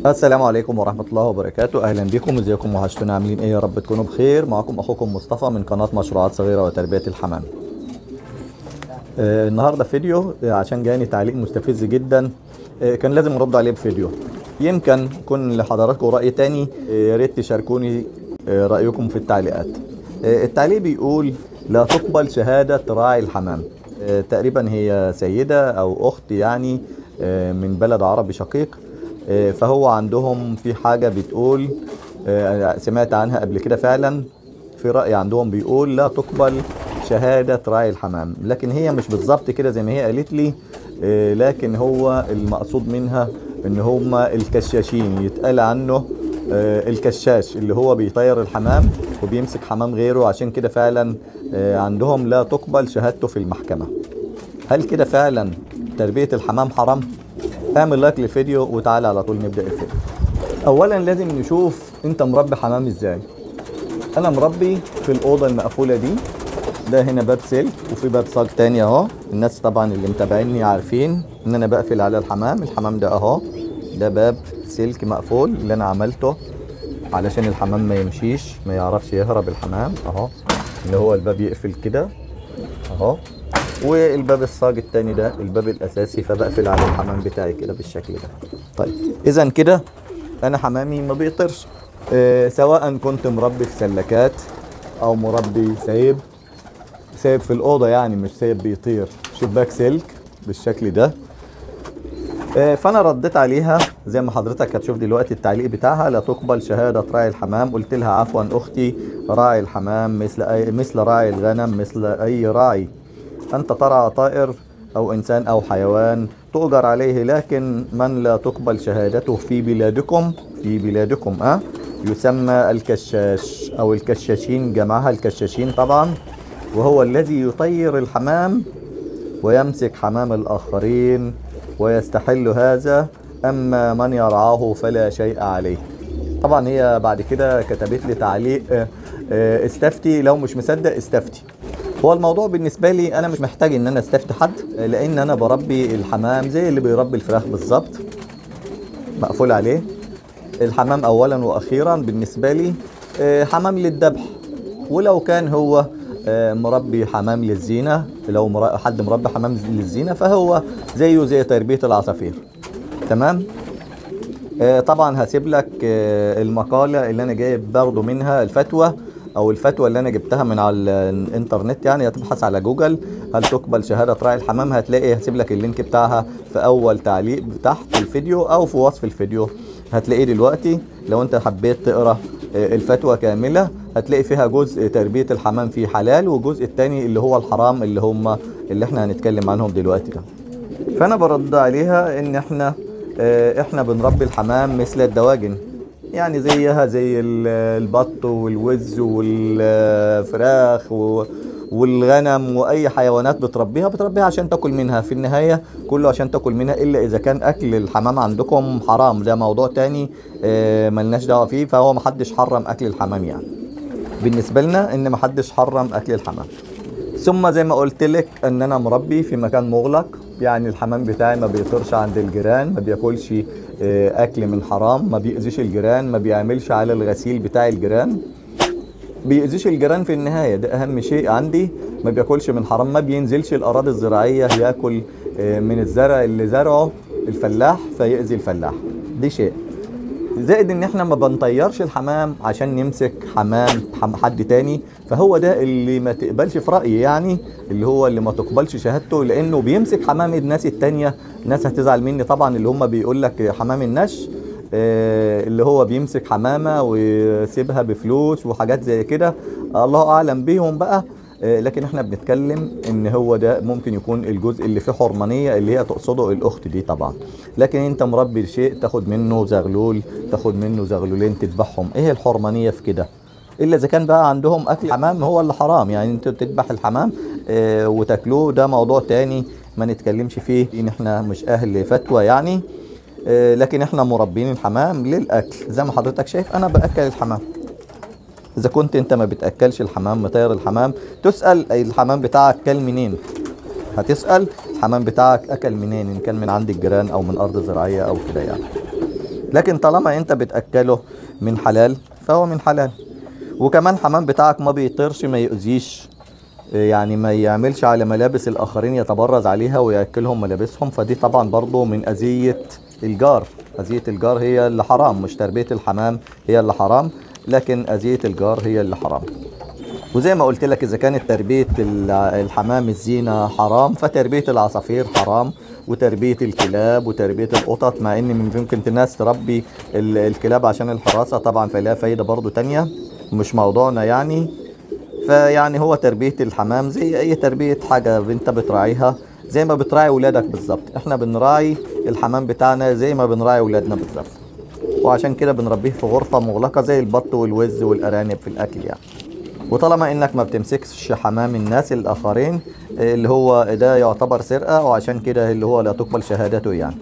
السلام عليكم ورحمة الله وبركاته أهلا بكم ازيكم وحشتونا عاملين ايه يا رب تكونوا بخير معكم أخوكم مصطفى من قناة مشروعات صغيرة وتربية الحمام آه النهاردة فيديو آه، عشان جاني تعليق مستفز جدا آه كان لازم أرد عليه بفيديو يمكن يكون لحضراتكم رأي تاني آه، يا ريت تشاركوني آه، رأيكم في التعليقات آه، التعليق بيقول لا تقبل شهادة راعي الحمام آه، تقريبا هي سيدة أو أخت يعني آه، من بلد عربي شقيق آه، فهو عندهم في حاجة بتقول آه، سمعت عنها قبل كده فعلا في رأي عندهم بيقول لا تقبل شهادة راعي الحمام لكن هي مش بالظبط كده زي ما هي قالت لي آه، لكن هو المقصود منها ان هما الكشاشين يتقال عنه آه، الكشاش اللي هو بيطير الحمام وبيمسك حمام غيره عشان كده فعلا آه، عندهم لا تقبل شهادته في المحكمة هل كده فعلا تربية الحمام حرام؟ اعمل لايك للفيديو وتعالى على طول نبدأ الفيديو اولا لازم نشوف انت مربي حمام ازاي انا مربي في الاوضه المقفوله دي ده هنا باب سلك وفي باب صاج تاني اهو الناس طبعا اللي متابعيني عارفين ان انا بقفل على الحمام الحمام ده اهو ده باب سلك مقفول اللي انا عملته علشان الحمام ما يمشيش ما يعرفش يهرب الحمام اهو اللي هو الباب يقفل كده اهو والباب الصاج التاني ده الباب الاساسي فبقفل على الحمام بتاعي كده بالشكل ده طيب اذا كده انا حمامي ما بيطيرش آه سواء كنت مربي في سلكات او مربي سايب سايب في الاوضه يعني مش سايب بيطير شباك سلك بالشكل ده آه، فانا رديت عليها زي ما حضرتك هتشوف دلوقتي التعليق بتاعها لا تقبل شهاده راعي الحمام قلت لها عفوا اختي راعي الحمام مثل أي مثل راعي الغنم مثل اي راعي انت ترعى طائر او انسان او حيوان تؤجر عليه لكن من لا تقبل شهادته في بلادكم في بلادكم اه يسمى الكشاش او الكشاشين جمعها الكشاشين طبعا وهو الذي يطير الحمام ويمسك حمام الآخرين ويستحل هذا أما من يرعاه فلا شيء عليه طبعا هي بعد كده كتبت لي تعليق آه، آه، استفتي لو مش مصدق استفتي هو الموضوع بالنسبة لي أنا مش محتاج إن أنا استفتي حد آه، لأن أنا بربي الحمام زي اللي بيربي الفراخ بالظبط مقفول عليه الحمام اولا واخيرا بالنسبه لي آه، حمام للذبح ولو كان هو آه، مربي حمام للزينه لو مر- حد مربي حمام للزينه فهو زيه زي تربيه العصافير تمام آه، طبعا هسيب لك آه، المقاله اللي انا جايب برضه منها الفتوى او الفتوى اللي انا جبتها من على الانترنت يعني هتبحث على جوجل هل تقبل شهاده راعي الحمام هتلاقي هسيب لك اللينك بتاعها في اول تعليق تحت الفيديو او في وصف الفيديو هتلاقيه دلوقتي لو انت حبيت تقرا آه، الفتوى كامله هتلاقي فيها جزء تربيه الحمام فيه حلال والجزء الثاني اللي هو الحرام اللي هم اللي احنا هنتكلم عنهم دلوقتي ده فانا برد عليها ان احنا آه، احنا بنربي الحمام مثل الدواجن يعني زيها زي ال- البط والوز والفراخ و- والغنم واي حيوانات بتربيها بتربيها عشان تاكل منها في النهايه كله عشان تاكل منها الا اذا كان اكل الحمام عندكم حرام ده موضوع تاني آه، ملناش دعوه فيه فهو محدش حرم اكل الحمام يعني بالنسبه لنا ان محدش حرم اكل الحمام ثم زي ما قلت لك ان انا مربي في مكان مغلق يعني الحمام بتاعي ما بيطيرش عند الجيران ما بياكلش آه، اكل من حرام ما بيأذيش الجيران ما بيعملش على الغسيل بتاع الجيران بيأذيش الجيران في النهاية ده أهم شيء عندي ما بياكلش من حرام ما بينزلش الأراضي الزراعية ياكل آه، من الزرع اللي زرعه الفلاح فيأذي الفلاح دي شيء زائد ان احنا ما بنطيرش الحمام عشان نمسك حمام حم- حد تاني فهو ده اللي ما تقبلش في رأيي يعني اللي هو اللي ما تقبلش شهادته لانه بيمسك حمام الناس التانية الناس هتزعل مني طبعا اللي هم بيقول لك حمام النش آه، اللي هو بيمسك حمامة ويسيبها بفلوس وحاجات زي كده الله اعلم بيهم بقى آه، لكن احنا بنتكلم ان هو ده ممكن يكون الجزء اللي فيه حرمانيه اللي هي تقصده الاخت دي طبعا لكن انت مربي شيء تاخد منه زغلول تاخد منه زغلولين تذبحهم ايه الحرمانيه في كده الا اذا كان بقى عندهم اكل حمام هو اللي حرام يعني انت تذبح الحمام آه، وتاكلوه ده موضوع تاني ما نتكلمش فيه ان احنا مش اهل فتوى يعني آه، لكن احنا مربين الحمام للاكل زي ما حضرتك شايف انا باكل الحمام اذا كنت انت ما بتاكلش الحمام مطير الحمام تسال الحمام بتاعك كل منين هتسال الحمام بتاعك اكل منين ان كان من عند الجيران او من ارض زراعيه او كده يعني لكن طالما انت بتاكله من حلال فهو من حلال وكمان حمام بتاعك ما بيطيرش ما يؤذيش يعني ما يعملش على ملابس الاخرين يتبرز عليها وياكلهم ملابسهم فدي طبعا برضو من اذيه الجار اذيه الجار هي اللي حرام مش تربيه الحمام هي اللي حرام لكن اذيه الجار هي اللي حرام وزي ما قلت لك اذا كانت تربيه ال- الحمام الزينه حرام فتربيه العصافير حرام وتربيه الكلاب وتربيه القطط مع ان من يمكن الناس تربي ال- الكلاب عشان الحراسه طبعا فلها فايده برضو تانية مش موضوعنا يعني فيعني هو تربيه الحمام زي اي تربيه حاجه انت بتراعيها زي ما بتراعي ولادك بالظبط احنا بنراعي الحمام بتاعنا زي ما بنراعي ولادنا بالظبط وعشان كده بنربيه في غرفه مغلقه زي البط والوز والارانب في الاكل يعني وطالما انك ما بتمسكش حمام الناس الاخرين آه، اللي هو ده يعتبر سرقه وعشان كده اللي هو لا تقبل شهادته يعني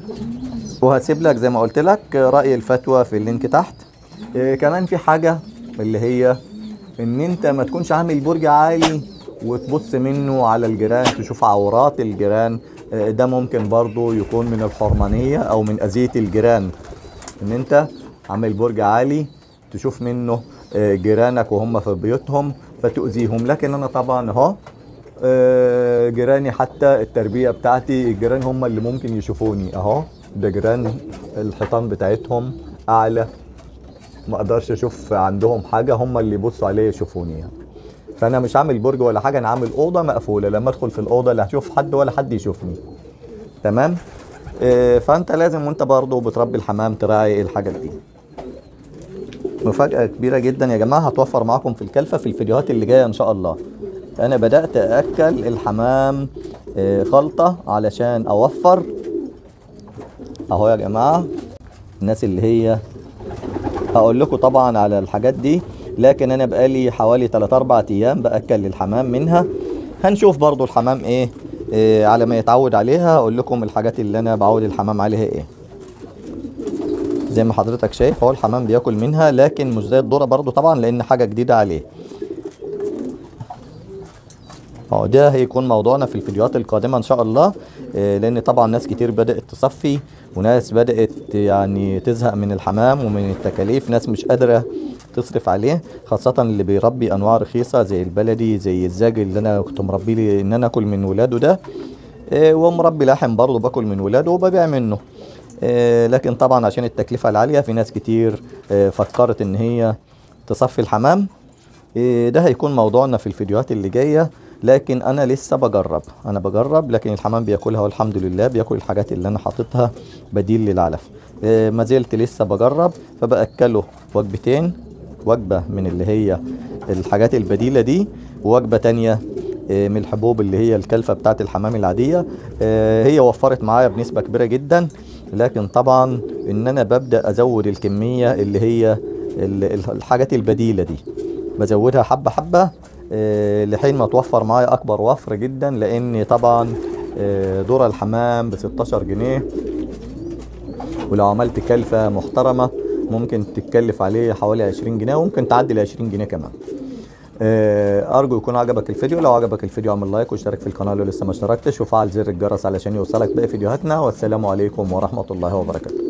وهسيب لك زي ما قلت لك راي الفتوى في اللينك تحت آه، كمان في حاجه اللي هي ان انت ما تكونش عامل برج عالي وتبص منه على الجيران تشوف عورات الجيران آه، ده ممكن برضو يكون من الحرمانيه او من اذيه الجيران ان انت عامل برج عالي تشوف منه آه، جيرانك وهم في بيوتهم فتؤذيهم لكن انا طبعا اهو آه، جيراني حتى التربيه بتاعتي الجيران هم اللي ممكن يشوفوني اهو ده جيران الحيطان بتاعتهم اعلى ما اقدرش اشوف عندهم حاجه هم اللي يبصوا عليا يشوفوني يعني. فانا مش عامل برج ولا حاجه انا عامل اوضه مقفوله لما ادخل في الاوضه لا هشوف حد ولا حد يشوفني تمام آه، فانت لازم وانت برضه بتربي الحمام تراعي الحاجات دي مفاجأة كبيرة جدا يا جماعة هتوفر معاكم في الكلفة في الفيديوهات اللي جاية إن شاء الله أنا بدأت أأكل الحمام آه، خلطة علشان أوفر أهو يا جماعة الناس اللي هي هقول لكم طبعا على الحاجات دي لكن أنا بقالي حوالي 3 4 أيام بأكل الحمام منها هنشوف برضو الحمام إيه آه، على ما يتعود عليها هقول لكم الحاجات اللي أنا بعود الحمام عليها إيه زي ما حضرتك شايف هو الحمام بياكل منها لكن مش زي الذره برضو طبعا لان حاجه جديده عليه اه ده هيكون موضوعنا في الفيديوهات القادمه ان شاء الله آه، لان طبعا ناس كتير بدات تصفي وناس بدات يعني تزهق من الحمام ومن التكاليف ناس مش قادره تصرف عليه خاصة اللي بيربي أنواع رخيصة زي البلدي زي الزاج اللي أنا كنت مربي لي إن أنا آكل من ولاده ده آه، ومربي لحم برضه باكل من ولاده وببيع منه آه، لكن طبعا عشان التكلفة العالية في ناس كتير آه، فكرت ان هي تصفي الحمام آه، ده هيكون موضوعنا في الفيديوهات اللي جاية لكن انا لسه بجرب انا بجرب لكن الحمام بياكلها والحمد لله بياكل الحاجات اللي انا حاططها بديل للعلف آه، ما زلت لسه بجرب فباكله وجبتين وجبة من اللي هي الحاجات البديلة دي ووجبة تانية آه، من الحبوب اللي هي الكلفة بتاعت الحمام العادية آه، هي وفرت معايا بنسبة كبيرة جدا لكن طبعا ان انا ببدأ ازود الكمية اللي هي ال- ال- الحاجات البديلة دي بزودها حبة حبة آه، لحين ما توفر معايا اكبر وفر جدا لان طبعا آه، ذرة الحمام ب 16 جنيه ولو عملت كلفة محترمة ممكن تتكلف عليه حوالي 20 جنيه وممكن تعدي ل 20 جنيه كمان آه، ارجو يكون عجبك الفيديو لو عجبك الفيديو اعمل لايك واشترك في القناه لو لسه ما اشتركتش وفعل زر الجرس علشان يوصلك باقي فيديوهاتنا والسلام عليكم ورحمه الله وبركاته